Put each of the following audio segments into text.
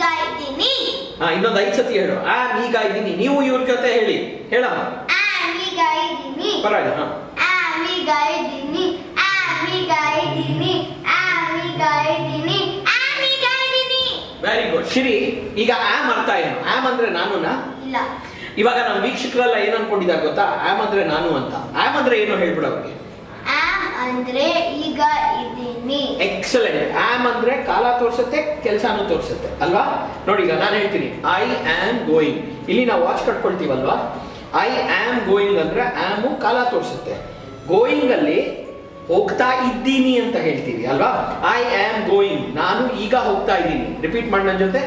ಈಗ ಇದ್ದೀನಿ ಹಾ ಇನ್ನೊಂದು ಐದು ಸತಿ ಹೇಳು ಆಮ್ ಈಗ ಇದ್ದೀನಿ ನೀವು ಇವ್ರ ಜೊತೆ ಹೇಳಿ ಹೇಳಮ್ಮ ಆಮ್ ಈಗ ಇದ್ದೀನಿ ಪರವಾಗಿಲ್ಲ ಹಾ ಆಮ್ ಈಗ ಇದ್ದೀನಿ ಆಮ್ ಈಗ ಇದ್ದೀನಿ ಆಮ್ ಈಗ ಇದ್ದೀನಿ ಆಮ್ ಈಗ ಇದ್ದೀನಿ ವೆರಿ ಗುಡ್ ಶಿರಿ ಈಗ ಆಮ್ ಅರ್ಥ ಏನು ಆಮ್ ಅಂದ್ರೆ ನಾನುನಾ ಇಲ್ಲ ಇವಾಗ ನಮ್ಮ ವೀಕ್ಷಕರೆಲ್ಲ ಏನ್ ಅನ್ಕೊಂಡಿದ್ದಾರೆ ಗೊತ್ತಾ ಆಮ್ ಅಂದ್ರೆ ನಾನು ಅಂತ ಆಮ್ ಅಂದ್ರೆ ಏನು ಹೇಳ್ಬಿಡ ಅವ್ರಿಗೆ ಆಮ್ ಅಂದ್ರೆ ಈಗ ಇದ್ದೀನಿ ಎಕ್ಸಲೆಂಟ್ ಆಮ್ ಅಂದ್ರೆ ಕಾಲ ತೋರಿಸುತ್ತೆ ಕೆಲಸನೂ ತೋರಿಸುತ್ತೆ ಅಲ್ವಾ ನೋಡಿ ಈಗ ನಾನು ಹೇಳ್ತೀನಿ ಐ ಆಮ್ ಗೋಯಿಂಗ್ ಇಲ್ಲಿ ನಾವು ವಾಚ್ ಕಟ್ಕೊಳ್ತೀವಲ್ವಾ ಐ ಆಮ್ ಗೋಯಿಂಗ್ ಅಂದ್ರೆ ಆಮು ಕಾಲ ತೋರಿಸುತ್ತೆ ಗೋಯಿಂಗ್ ಅಲ್ಲಿ ಹೋಗ್ತಾ ಇದ್ದೀನಿ ಅಂತ ಹೇಳ್ತೀವಿ ಅಲ್ವಾ ಐ ಆಮ್ ಗೋಯಿಂಗ್ ನಾನು ಈಗ ಹೋಗ್ತಾ ಇದ್ದೀನಿ ರಿಪೀಟ್ ಮಾಡಿ ನನ್ನ ಜೊತೆ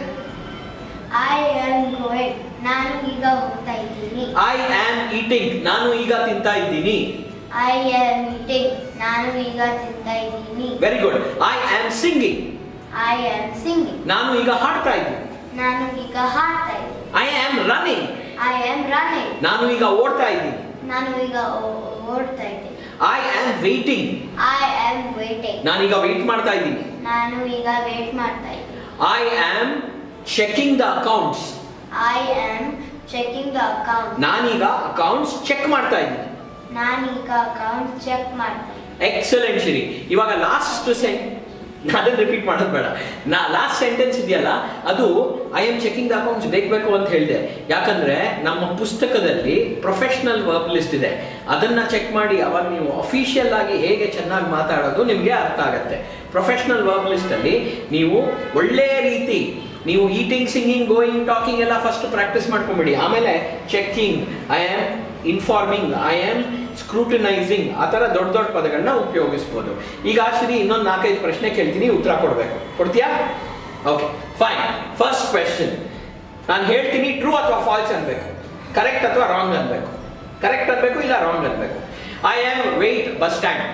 ಐ ಆಮ್ ಗೋಯಿಂಗ್ ನಾನು ಈಗ ಹೋಗ್ತಾ ಇದ್ದೀನಿ ಐ ಆಮ್ ಈಟಿಂಗ್ ನಾನು ಈಗ ತಿಂತಾ ಇದ್ದೀನಿ ಐ ಆಮ್ ಈಟಿಂಗ್ ನಾನು ಈಗ ತಿಂತಾ ಇದ್ದೀನಿ very good I am singing I am singing ನಾನು ಈಗ ಹಾಡ್ತಾ ಇದ್ದೀನಿ ನಾನು ಈಗ ಹಾಡ್ತಾ ಇದ್ದೀನಿ I am running I am running ನಾನು ಈಗ ಓಡ್ತಾ ಇದ್ದೀನಿ ನಾನು ಈಗ ಓ- ಓಡ್ತಾ ಇದ್ದೀನಿ I am waiting I am waiting ನಾನೀಗ ವೇಟ್ ಮಾಡ್ತಾ ಇದ್ದೀನಿ ನಾನು ಈಗ ವೇಟ್ ಮಾಡ್ತಾ ಇದ್ದೀನಿ I am checking the accounts I am checking the account ನಾನೀಗ ಅಕೌಂಟ್ಸ್ ಚೆಕ್ ಮಾಡ್ತಾ ಇದ್ದೀನಿ ನಾನೀಗ ಅಕೌಂಟ್ ಚೆಕ್ ಮಾಡ್ತಾ ಇದ್ದೀನಿ ಎಕ್ಸಲೆಂಟ್ ಶಿರಿ ಇವಾಗ ಲಾಸ್ಟ್ ಸೆಂಟ್ ಅದನ್ನ ರಿಪೀಟ್ ಮಾಡೋದು ಬೇಡ ನಾ ಲಾಸ್ಟ್ ಸೆಂಟೆನ್ಸ್ ಇದೆಯಲ್ಲ ಅದು I am checking the accounts ಬೇಕು ಅಂತ ಹೇಳಿದೆ ಯಾಕಂದ್ರೆ ನಮ್ಮ ಪುಸ್ತಕದಲ್ಲಿ ಪ್ರೊಫೆಷನಲ್ ವರ್ಬ್ ಲಿಸ್ಟ್ ಇದೆ ಅದನ್ನ ಚೆಕ್ ಮಾಡಿ ಅವಾಗ ನೀವು ಅಫಿಷಿಯಲ್ ಆಗಿ ಹೇಗೆ ಚೆನ್ನಾಗಿ ಮಾತಾಡೋದು ನಿಮಗೆ ಅರ್ಥ ಆಗುತ್ತೆ ಪ್ರೊಫೆಷನಲ್ ವರ್ಬ್ ಲಿಸ್ಟ್ ಅಲ್ಲಿ ನೀವು ಒಳ್ಳೆ ರೀತಿ ನೀವು ಈಟಿಂಗ್ ಸಿಂಗಿಂಗ್ ಗೋಯಿಂಗ್ ಟಾಕಿಂಗ್ ಎಲ್ಲ ಫಸ್ಟ್ ಪ್ರಾಕ್ಟೀಸ್ ಮಾಡ್ಕೊಂಬಿಡಿ ಆಮೇಲೆ checking I am informing I am scrutinising ಆ ಥರ ದೊಡ್ಡ ದೊಡ್ಡ ಪದಗಳನ್ನ ಉಪಯೋಗಿಸ್ಬೋದು ಈಗ ಶ್ರೀ ಇನ್ನೊಂದು ನಾಲ್ಕೈದು ಪ್ರಶ್ನೆ ಕೇಳ್ತೀನಿ ಉತ್ತರ ಕೊಡಬೇಕು ಕೊಡ್ತೀಯಾ ಓಕೆ ಫೈನ್ ಫಸ್ಟ್ ಕ್ವೆಶನ್ ನಾನು ಹೇಳ್ತೀನಿ ಟ್ರೂ ಅಥವಾ ಫಾಲ್ಸ್ ಅನ್ಬೇಕು ಕರೆಕ್ಟ್ ಅಥವಾ ರಾಂಗ್ ಅನ್ಬೇಕು ಕರೆಕ್ಟ್ ಅನ್ಬೇಕು ಇಲ್ಲ ರಾಂಗ್ ಅನ್ಬೇಕು I am wait bus stand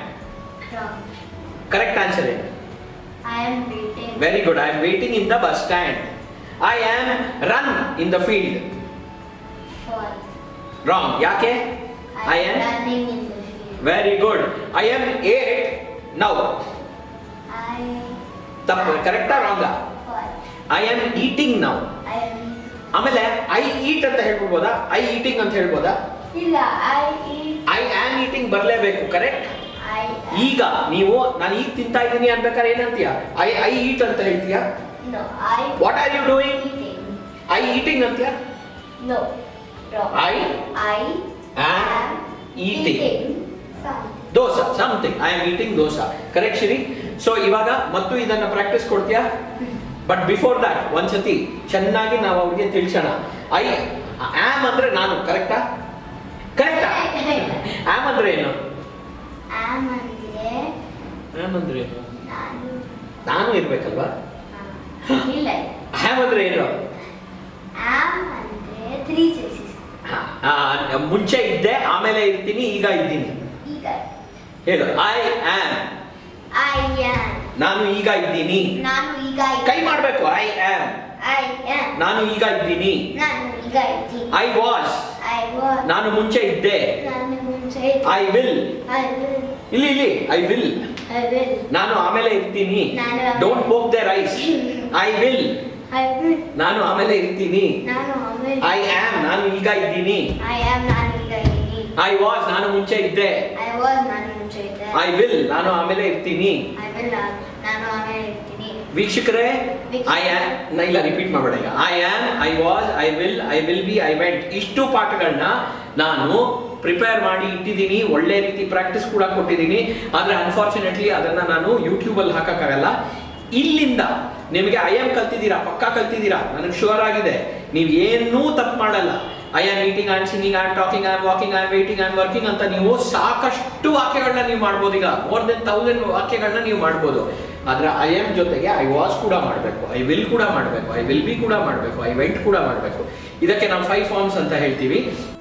correct answer ಏನು I am waiting very good I am waiting in the bus stand I am run in the field false wrong ಯಾಕೆ I am running in the field very good I am ate now I ತಪ್ಪು ಕರೆಕ್ಟಾ ರಾಂಗ false I am eating now I am ಆಮೇಲೆ I eat ಅಂತ ಹೇಳ್ಬಿಡ್ಬೋದಾ I eating ಅಂತ ಹೇಳ್ಬೋದಾ ಇಲ್ಲ I eat I am eating ಬರಲೇಬೇಕು ಕರೆಕ್ಟ್ ಐ ಈಗ ನೀವು ನಾನು ಈಗ ತಿಂತಾ ಇದ್ದೀನಿ ಅನ್ಬೇಕಾದ್ರೆ ಏನಂತೀಯ ಐ ಐ ಈಟ್ ಅಂತ ಹೇಳ್ತೀಯ no I what are you doing eating I eating ಅಂತೀಯ no wrong I I am eating something dosa something I am eating dosa correct ಶಿರಿ ಸೊ ಇವಾಗ ಮತ್ತು ಇದನ್ನ ಪ್ರಾಕ್ಟೀಸ್ ಕೊಡ್ತೀಯಾ ಬಟ್ ಬಿಫೋರ್ ದಟ್ ಒಂದ್ಸತಿ ಚೆನ್ನಾಗಿ ನಾವು ಅವ್ರಿಗೆ ತಿಳಿಸೋಣ ಐ ಆಮ್ ಅಂದ್ರೆ ನಾನು ಕರೆಕ್ಟಾ ಕರೆಕ್ಟಾ ಆಮ್ ಅಂದ್ರೆ ಏನು ಆಮ್ ಅಂದ್ರೆ ಆಮ್ ಅಂದ್ರೆ ಏನು ನಾನು ನಾನು ಇರ್ಬೇಕಲ್ವಾ ಆ, ಇಲ್ಲ ಆಮ್ ಅಂದ್ರೆ ಏನು ಆಮ್ ಅಂದ್ರೆ ತ್ರೀ ಸೈಸಸ್ ಆ, ಮುಂಚೆ ಇದ್ದೆ ಆಮೇಲೆ ಇರ್ತೀನಿ ಈಗ ಇದ್ದೀನಿ ಈಗ ಹೇಳು ಐ ಆಮ್ ಐ ಆಮ್ ನಾನು ಈಗ ಇದ್ದೀನಿ ನಾನು ಈಗ ಕೈ ಮಾಡ್ಬೇಕು ಐ ಆಮ್ ಐ ಆಮ್ ನಾನು ಈಗ ಇದ್ದೀನಿ ನಾನು ಈಗ ಇದ್ದೀನಿ ಐ ವಾಸ್ ಐ ವಾಸ್ ನಾನು ಮುಂಚೆ ಇದ್ದೆ ನಾನು ಮುಂಚೆ ಐ ವಿಲ್ ಐ ವಿಲ್ ಇಲ್ಲಿ ಇಲ್ಲಿ ಐ ವಿಲ್ ಐ ವಿಲ್ ನಾನು ಆಮೇಲೆ ಇರ್ತೀನಿ ನಾನು ಆಮೇಲೆ- don't hope the rise I will I will ನಾನು ಆಮೇಲೆ ಇರ್ತೀನಿ ನಾನು ಆಮೇಲೆ ಐ ಆಮ್ ನಾನು ಈಗ ಇದ್ದೀನಿ ಐ ಆಮ್ ನಾನು ಈಗ ಇದ್ದೀನಿ ಐ ವಾಸ್ ನಾನು ಮುಂಚೆ ಇದ್ದೆ ಐ ವಾಸ್ ನಾನು ಮುಂಚೆ ಇದ್ದೆ ಐ ವಿಲ್ ನಾನು ಆಮೇಲೆ ಇರ್ತೀನಿ ಐ ವಿಲ್ ನಾನು ಆಮೇಲೆ ಇರ್ತೀನಿ ವೀಕ್ಷಕರೇ ಐ ಆಮ್ ಇಲ್ಲ ರಿಪೀಟ್ ಮಾಡಬೇಡ ಈಗ I am I was I will I will be I went ಇಷ್ಟು ಪಾಠಗಳನ್ನ ನಾನು ಪ್ರಿಪೇರ್ ಮಾಡಿ ಇಟ್ಟಿದ್ದೀನಿ ಒಳ್ಳೆ ರೀತಿ ಪ್ರಾಕ್ಟೀಸ್ ಕೂಡ ಕೊಟ್ಟಿದ್ದೀನಿ ಆದರೆ ಅನ್ಫಾರ್ಚುನೇಟ್ಲಿ ಅದನ್ನ ನಾನು ಯೂಟ್ಯೂಬಲ್ಲಿ ಹಾಕಕ್ಕಾಗಲ್ಲ ಇಲ್ಲಿಂದ ನಿಮಗೆ ಐ ಆಮ್ ಕಲ್ತಿದ್ದೀರಾ ಪಕ್ಕಾ ಕಲ್ತಿದ್ದೀರಾ ನನಗೆ ಶೂರ್ ಆಗಿದೆ ನೀವು ಏನೂ ತಪ್ಪು ಮಾಡಲ್ಲ I am meeting am singing am talking am walking am waiting am working ಅಂತ ನೀವು ಸಾಕಷ್ಟು ವಾಕ್ಯಗಳನ್ನ ನೀವು ಮಾಡ್ಬೋದು ಈಗ ಮೋರ್ ದೆನ್ ತೌಸಂಡ್ ವಾಕ್ಯಗಳನ್ನ ನೀವು ಮಾಡ್ಬೋದು ಆದ್ರೆ ಐ ಆಮ್ ಜೊತೆಗೆ ಐ ವಾಸ್ ಕೂಡ ಮಾಡಬೇಕು ಐ ವಿಲ್ ಕೂಡ ಮಾಡಬೇಕು ಐ ವಿಲ್ ಬಿ ಕೂಡ ಮಾಡಬೇಕು ಐ ವೆಂಟ್ ಕೂಡ ಮಾಡಬೇಕು ಇದಕ್ಕೆ ನಾವು ಫೈವ್ ಫಾರ್ಮ್ಸ್ ಅಂತ ಹೇಳ್ತೀವಿ